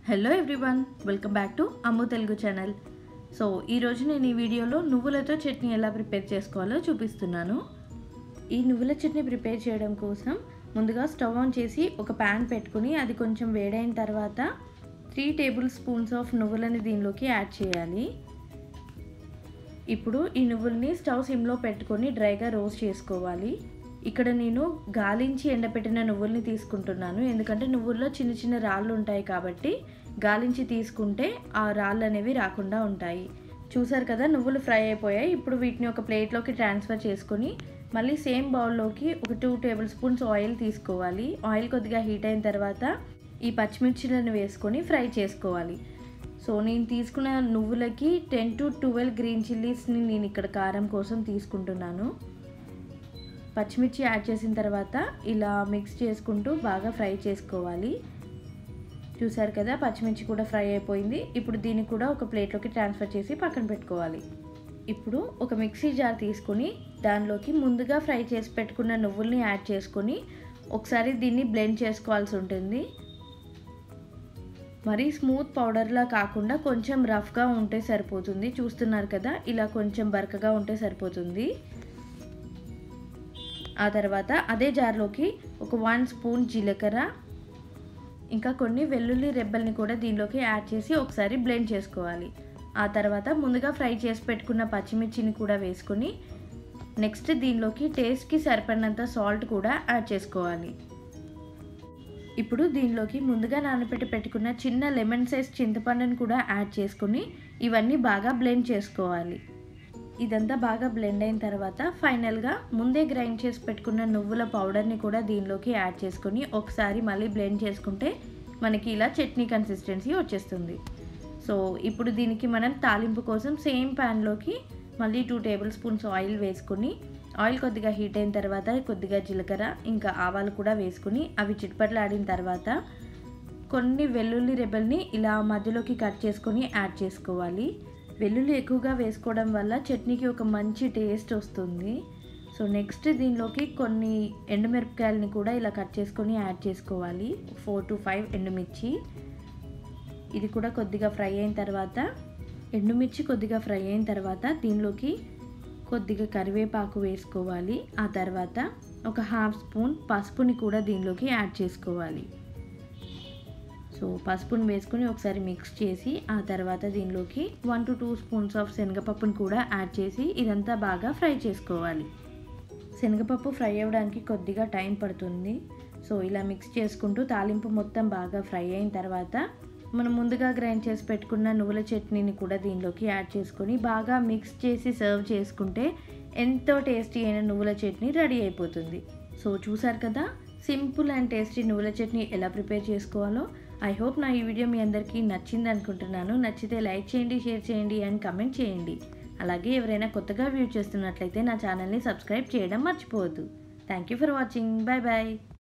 hello everyone welcome back to Ammu Telugu channel so ఈరోజు నేను ఈ వీడియోలో నువ్వులతో చట్నీ ఎలా ప్రిపేర్ చేసుకోవాలో చూపిస్తున్నాను ఈ నువ్వుల చట్నీ ప్రిపేర్ చేయడం కోసం ముందుగా స్టవ్ ఆన్ చేసి ఒక ప్యాన్ పెట్టుకుని అది కొంచెం వేడైన తర్వాత త్రీ టేబుల్ స్పూన్స్ ఆఫ్ నువ్వులని దీనిలోకి యాడ్ చేయాలి ఇప్పుడు ఈ నువ్వుల్ని స్టవ్ సిమ్లో పెట్టుకొని డ్రైగా రోస్ట్ చేసుకోవాలి ఇక్కడ నేను గాలించి ఎండపెట్టిన నువ్వుల్ని తీసుకుంటున్నాను ఎందుకంటే నువ్వుల్లో చిన్న చిన్న రాళ్ళు ఉంటాయి కాబట్టి గాలించి తీసుకుంటే ఆ రాళ్ళు అనేవి రాకుండా ఉంటాయి చూసారు కదా నువ్వులు ఫ్రై అయిపోయాయి ఇప్పుడు వీటిని ఒక ప్లేట్లోకి ట్రాన్స్ఫర్ చేసుకొని మళ్ళీ సేమ్ బౌల్లోకి ఒక టూ టేబుల్ స్పూన్స్ ఆయిల్ తీసుకోవాలి ఆయిల్ కొద్దిగా హీట్ అయిన తర్వాత ఈ పచ్చిమిర్చిలను వేసుకొని ఫ్రై చేసుకోవాలి సో నేను తీసుకున్న నువ్వులకి టెన్ టు ట్వెల్వ్ గ్రీన్ చిల్లీస్ని నేను ఇక్కడ కారం కోసం తీసుకుంటున్నాను పచ్చిమిర్చి యాడ్ చేసిన తర్వాత ఇలా మిక్స్ చేసుకుంటూ బాగా ఫ్రై చేసుకోవాలి చూసారు కదా పచ్చిమిర్చి కూడా ఫ్రై అయిపోయింది ఇప్పుడు దీన్ని కూడా ఒక ప్లేట్లోకి ట్రాన్స్ఫర్ చేసి పక్కన పెట్టుకోవాలి ఇప్పుడు ఒక మిక్సీ జార్ తీసుకొని దానిలోకి ముందుగా ఫ్రై చేసి పెట్టుకున్న నువ్వుల్ని యాడ్ చేసుకొని ఒకసారి దీన్ని బ్లెండ్ చేసుకోవాల్సి ఉంటుంది మరీ స్మూత్ పౌడర్లా కాకుండా కొంచెం రఫ్గా ఉంటే సరిపోతుంది చూస్తున్నారు కదా ఇలా కొంచెం బరకగా ఉంటే సరిపోతుంది ఆ తర్వాత అదే జార్లోకి ఒక వన్ స్పూన్ జీలకర్ర ఇంకా కొన్ని వెల్లుల్లి రెబ్బల్ని కూడా దీనిలోకి యాడ్ చేసి ఒకసారి బ్లెండ్ చేసుకోవాలి ఆ తర్వాత ముందుగా ఫ్రై చేసి పెట్టుకున్న పచ్చిమిర్చిని కూడా వేసుకొని నెక్స్ట్ దీనిలోకి టేస్ట్కి సరిపడినంత సాల్ట్ కూడా యాడ్ చేసుకోవాలి ఇప్పుడు దీనిలోకి ముందుగా నానబెట్టి పెట్టుకున్న చిన్న లెమన్ సైజ్ చింతపండుని కూడా యాడ్ చేసుకొని ఇవన్నీ బాగా బ్లెండ్ చేసుకోవాలి ఇదంతా బాగా బ్లెండ్ అయిన తర్వాత ఫైనల్గా ముందే గ్రైండ్ చేసి పెట్టుకున్న నువ్వుల పౌడర్ని కూడా దీనిలోకి యాడ్ చేసుకొని ఒకసారి మళ్ళీ బ్లెండ్ చేసుకుంటే మనకి ఇలా చట్నీ కన్సిస్టెన్సీ వచ్చేస్తుంది సో ఇప్పుడు దీనికి మనం తాలింపు కోసం సేమ్ ప్యాన్లోకి మళ్ళీ టూ టేబుల్ స్పూన్స్ ఆయిల్ వేసుకొని ఆయిల్ కొద్దిగా హీట్ అయిన తర్వాత కొద్దిగా జీలకర్ర ఇంకా ఆవాలు కూడా వేసుకుని అవి చిట్పట్లాడిన తర్వాత కొన్ని వెల్లుల్లి రెబ్బల్ని ఇలా మధ్యలోకి కట్ చేసుకొని యాడ్ చేసుకోవాలి వెల్లుల్లి ఎక్కువగా వేసుకోవడం వల్ల చట్నీకి ఒక మంచి టేస్ట్ వస్తుంది సో నెక్స్ట్ దీనిలోకి కొన్ని ఎండుమిరపకాయలని కూడా ఇలా కట్ చేసుకొని యాడ్ చేసుకోవాలి ఫోర్ టు ఫైవ్ ఎండుమిర్చి ఇది కూడా కొద్దిగా ఫ్రై అయిన తర్వాత ఎండుమిర్చి కొద్దిగా ఫ్రై అయిన తర్వాత దీనిలోకి కొద్దిగా కరివేపాకు వేసుకోవాలి ఆ తర్వాత ఒక హాఫ్ స్పూన్ పసుపుని కూడా దీనిలోకి యాడ్ చేసుకోవాలి సో పసుపుని వేసుకొని ఒకసారి మిక్స్ చేసి ఆ తర్వాత దీనిలోకి one to two spoons of శనగపప్పుని కూడా యాడ్ చేసి ఇదంతా బాగా ఫ్రై చేసుకోవాలి శనగపప్పు ఫ్రై అవ్వడానికి కొద్దిగా టైం పడుతుంది సో ఇలా మిక్స్ చేసుకుంటూ తాలింపు మొత్తం బాగా ఫ్రై అయిన తర్వాత మనం ముందుగా గ్రైండ్ చేసి పెట్టుకున్న నువ్వుల చట్నీని కూడా దీనిలోకి యాడ్ చేసుకొని బాగా మిక్స్ చేసి సర్వ్ చేసుకుంటే ఎంతో టేస్టీ అయిన నువ్వుల చట్నీ రెడీ అయిపోతుంది సో చూసారు కదా సింపుల్ అండ్ టేస్టీ నువ్వుల చట్నీ ఎలా ప్రిపేర్ చేసుకోవాలో ఐ హోప్ నా ఈ వీడియో మీ అందరికీ నచ్చింది అనుకుంటున్నాను నచ్చితే లైక్ చేయండి షేర్ చేయండి అండ్ కమెంట్ చేయండి అలాగే ఎవరైనా కొత్తగా వ్యూ చేస్తున్నట్లయితే నా ఛానల్ని సబ్స్క్రైబ్ చేయడం మర్చిపోవద్దు thank you for watching bye bye